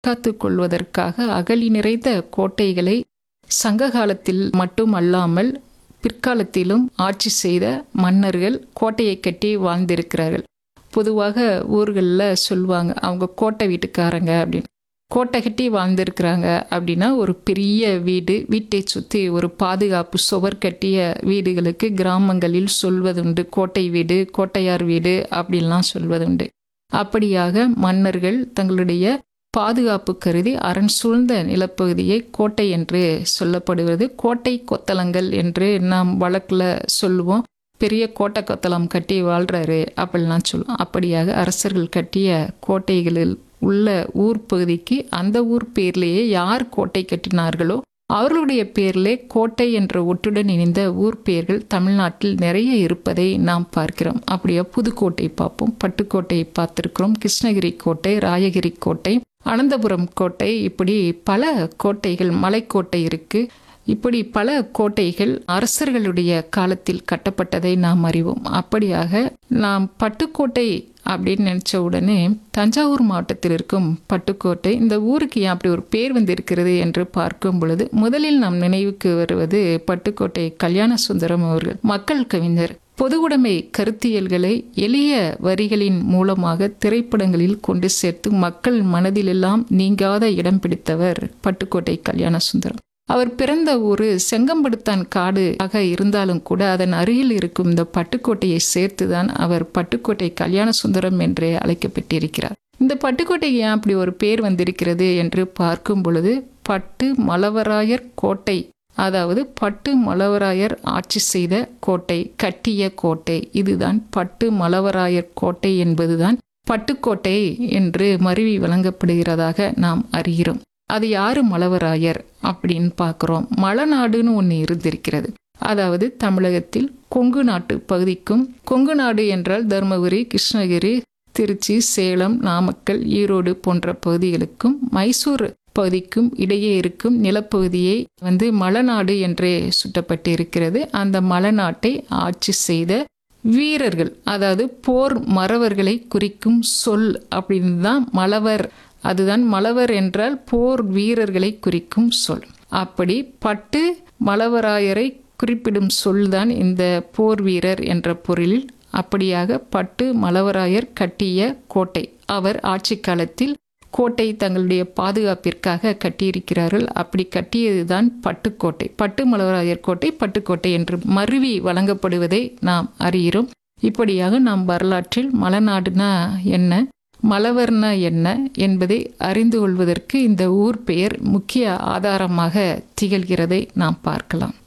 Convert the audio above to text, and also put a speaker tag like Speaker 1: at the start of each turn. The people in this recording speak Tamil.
Speaker 1: காத்து கொள்வதற்காக அகழி நிறைந்த கோட்டைகளை சங்க காலத்தில் மட்டும் அல்லாமல் பிற்காலத்திலும் ஆட்சி செய்த மன்னர்கள் கோட்டையை கட்டி வாழ்ந்திருக்கிறார்கள் பொதுவாக ஊர்களில் சொல்லுவாங்க அவங்க கோட்டை வீட்டுக்காரங்க அப்படின்னு கோட்டை கட்டி வாழ்ந்திருக்கிறாங்க அப்படின்னா ஒரு பெரிய வீடு வீட்டை சுற்றி ஒரு பாதுகாப்பு சுவர் கட்டிய வீடுகளுக்கு கிராமங்களில் சொல்வதுண்டு கோட்டை வீடு கோட்டையார் வீடு அப்படின்லாம் சொல்வதுண்டு அப்படியாக மன்னர்கள் தங்களுடைய பாதுகாப்பு கருதி அரண் சூழ்ந்த நிலப்பகுதியை கோட்டை என்று சொல்லப்படுவது கோட்டை கொத்தளங்கள் என்று நாம் வழக்கில் சொல்லுவோம் பெரிய கோட்டை கொத்தளம் கட்டி வாழ்கிறாரு அப்படிலாம் சொல்லுவோம் அப்படியாக அரசர்கள் கட்டிய கோட்டைகளில் உள்ள ஊர் பகுதிக்கு அந்த ஊர் பேர்லேயே யார் கோட்டை கட்டினார்களோ அவர்களுடைய பேரிலே கோட்டை என்ற ஒட்டுடன் இணைந்த ஊர் பெயர்கள் தமிழ்நாட்டில் நிறைய இருப்பதை நாம் பார்க்கிறோம் அப்படியே புதுக்கோட்டை பார்ப்போம் பட்டுக்கோட்டையை பார்த்துருக்கிறோம் கிருஷ்ணகிரி கோட்டை ராயகிரி கோட்டை அனந்தபுரம் கோட்டை இப்படி பல கோட்டைகள் மலைக்கோட்டை இருக்கு இப்படி பல கோட்டைகள் அரசர்களுடைய காலத்தில் கட்டப்பட்டதை நாம் அறிவோம் அப்படியாக நாம் பட்டுக்கோட்டை அப்படின்னு நினச்ச உடனே தஞ்சாவூர் மாவட்டத்தில் இருக்கும் பட்டுக்கோட்டை இந்த ஊருக்கு ஏன் அப்படி ஒரு பேர் வந்திருக்கிறது என்று பார்க்கும் பொழுது முதலில் நாம் நினைவுக்கு வருவது பட்டுக்கோட்டை கல்யாண சுந்தரம் அவர்கள் மக்கள் கவிஞர் பொதுவுடைமை கருத்தியல்களை எளிய வரிகளின் மூலமாக திரைப்படங்களில் கொண்டு சேர்த்து மக்கள் மனதிலெல்லாம் நீங்காத இடம் பிடித்தவர் பட்டுக்கோட்டை கல்யாண சுந்தரம் அவர் பிறந்த ஊர் செங்கம்படுத்தான் காடு ஆக இருந்தாலும் கூட அதன் அருகில் இருக்கும் இந்த பட்டுக்கோட்டையை சேர்த்துதான் அவர் பட்டுக்கோட்டை கல்யாண சுந்தரம் என்று அழைக்கப்பட்டிருக்கிறார் இந்த பட்டுக்கோட்டைக்கு ஏன் அப்படி ஒரு பேர் வந்திருக்கிறது என்று பார்க்கும் பொழுது பட்டு மலவராயர் கோட்டை அதாவது பட்டு மலவராயர் ஆட்சி செய்த கோட்டை கட்டிய கோட்டை இதுதான் பட்டு மலவராயர் கோட்டை என்பதுதான் பட்டுக்கோட்டை என்று மருவி வழங்கப்படுகிறதாக நாம் அறிகிறோம் அது யாரு மலவராயர் அப்படின்னு பார்க்குறோம் மலநாடுன்னு ஒன்று இருந்திருக்கிறது அதாவது தமிழகத்தில் கொங்கு நாட்டு பகுதிக்கும் கொங்கு நாடு என்றால் தருமபுரி கிருஷ்ணகிரி திருச்சி சேலம் நாமக்கல் ஈரோடு போன்ற பகுதிகளுக்கும் மைசூர் பகுதிக்கும் இடையே இருக்கும் நிலப்பகுதியை வந்து மலநாடு என்றே சுட்டப்பட்டு இருக்கிறது அந்த மலநாட்டை ஆட்சி செய்த வீரர்கள் அதாவது போர் மறவர்களை குறிக்கும் சொல் அப்படின்னு தான் மலவர் அதுதான் மலவர் என்றால் போர் வீரர்களை குறிக்கும் சொல் அப்படி பட்டு மலவராயரை குறிப்பிடும் சொல்தான் இந்த போர் வீரர் என்ற பொருளில் அப்படியாக பட்டு மலவராயர் கட்டிய கோட்டை அவர் ஆட்சி காலத்தில் கோட்டை தங்களுடைய பாதுகாப்பிற்காக கட்டியிருக்கிறார்கள் அப்படி கட்டியதுதான் பட்டுக்கோட்டை பட்டு மலவராயர் கோட்டை பட்டுக்கோட்டை என்று மருவி வழங்கப்படுவதை நாம் அறிகிறோம் இப்படியாக நாம் வரலாற்றில் மலநாடுனா என்ன மலவர்னா என்ன என்பதை அறிந்து கொள்வதற்கு இந்த ஊர் பெயர் முக்கிய ஆதாரமாக திகழ்கிறதை நாம் பார்க்கலாம்